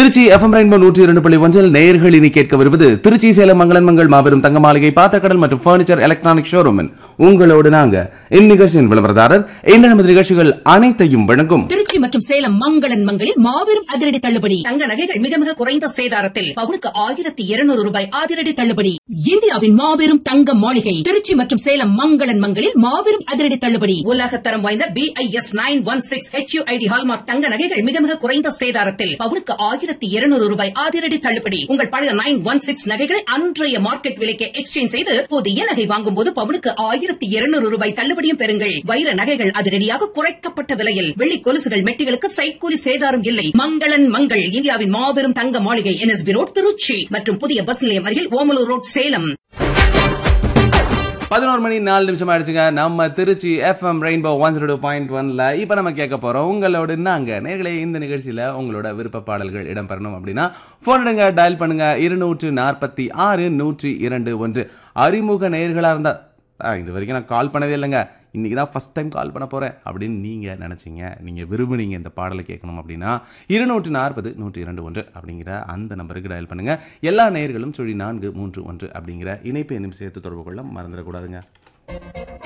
Trichy FM rainbow நூற்றி இரண்டு புள்ளி ஒன்றில் நேயர்கள் இனி கேட்க வருவது திருச்சி சேலம் மங்களன் மங்கள் மாபெரும் தங்க மாளிகை பாத்திரக்கடல் மற்றும் பர்னிச்சர் எலக்ட்ரானிக் ஷோரூமின் உங்களோடு நாங்க இந்நிகழ்ச்சியின் விளம்பரதாரர் இந்த நமது நிகழ்ச்சிகள் அனைத்தையும் வழங்கும் திருச்சி மற்றும் சேலம் மங்களன் மங்களில் மாபெரும் அதிரடி தள்ளுபடி தங்க நகைகள் மிக மிக குறைந்த சேதாரத்தில் பவுனுக்கு ஆயிரத்தி இருநூறு ரூபாய் அதிரடி தள்ளுபடி இந்தியாவின் மாபெரும் தங்க மாளிகை திருச்சி மற்றும் சேலம் மங்களன் மங்களில் மாபெரும் அதிரடி தள்ளுபடி உலகத்தரம் வாய்ந்த BIS nine one six HUID hallmark தங்க நகைகள் மிக மிக குறைந்த சேதாரத்தில் பவுனுக்கு ஆயிரத்தி இருநூறு ரூபாய் அதிரடி தள்ளுபடி உங்கள் பழைய நைன் ஒன் சிக்ஸ் நகைகளை அன்றைய மார்க்கெட் விலைக்கு எக்ஸ்சேஞ்ச் செய்து புதிய நகை வாங்கும் போது பவுனுக்கு ஆயிரத்தி இருநூறு ரூபாய் தள்ளுபடியும் பெறுங்கள் வைர நகைகள் அதிரடியாக குறைக்கப்பட்ட விலையில் வெள்ளி கொலுசுகள் மெட்டிகளுக்கு சைக்கூலி சேதாரம் இல்லை மங்களன் மங்கள் இந்தியாவின் மாபெரும் தங்க மாளிகை என்எஸ்பி ரோட் திருச்சி மற்றும் புதிய பஸ் நிலையம் அருகில் ஓமலூர் ரோட் சேலம் பதினோரு மணி நாலு நிமிஷம் ஆயிடுச்சுங்க நம்ம Trichy FM rainbow one zero point ஒன்ல இப்போ நம்ம கேட்க போறோம் உங்களோட நாங்க நேர்களே இந்த நிகழ்ச்சியில உங்களோட விருப்ப பாடல்கள் இடம்பெறணும் அப்படின்னா போன் எடுங்க டயல் பண்ணுங்க இருநூற்று நாற்பத்தி ஆறு நூற்றி இரண்டு ஒன்று அறிமுக நேர்களா இருந்தா ஆ, இது வரைக்கும் நான் கால் பண்ணதே இல்லைங்க இன்னைக்கு தான் ஃபர்ஸ்ட் டைம் கால் பண்ண போறேன் அப்படின்னு நீங்க நினைச்சீங்க நீங்க விரும்புனீங்க இந்த பாடலை கேட்கணும் அப்படின்னா இருநூற்று நாற்பது நூற்றி இரண்டு ஒன்று அப்படிங்கிற அந்த நம்பருக்கு டயல் பண்ணுங்க எல்லா நேயர்களும் சுழி நான்கு மூன்று ஒன்று அப்படிங்கிற இணைப்பு எண்ணும் சேர்த்து தொடர்பு கொள்ள மறந்துடக்கூடாதுங்க